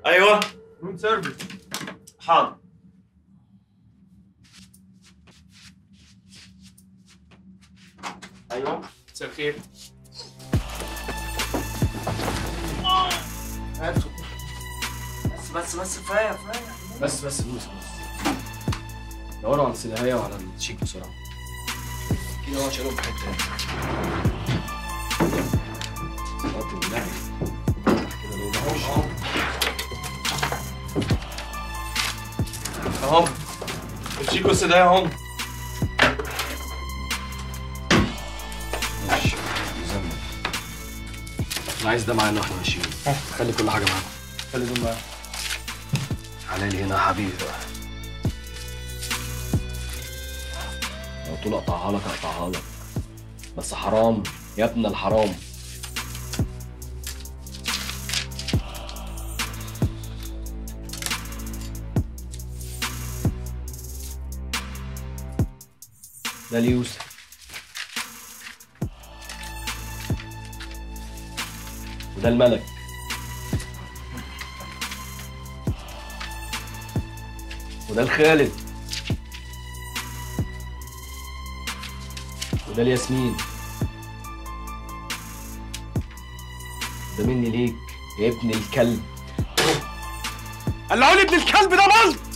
ايوه روم سيرفيس حاضر ايوه مساء الخير هاتوا بس بس بس كفايه كفايه بس بس دوس بس دوروا على السلاحية وعلى الشيك بسرعة كده هو شالهم في حتة صلاة النبي كده لو بقى اهو الشيكو ده اهو ماشي زمن انا عايز ده معانا واحنا ماشيين خلي كل حاجة معانا خلي دول معانا حلالي هنا يا حبيبي بقى لو طول اقطعها لك اقطعها لك بس حرام يا ابن الحرام ده ليوسف وده الملك وده الخالد وده الياسمين ده مني ليك يا ابن الكلب قال له ابن الكلب ده ملط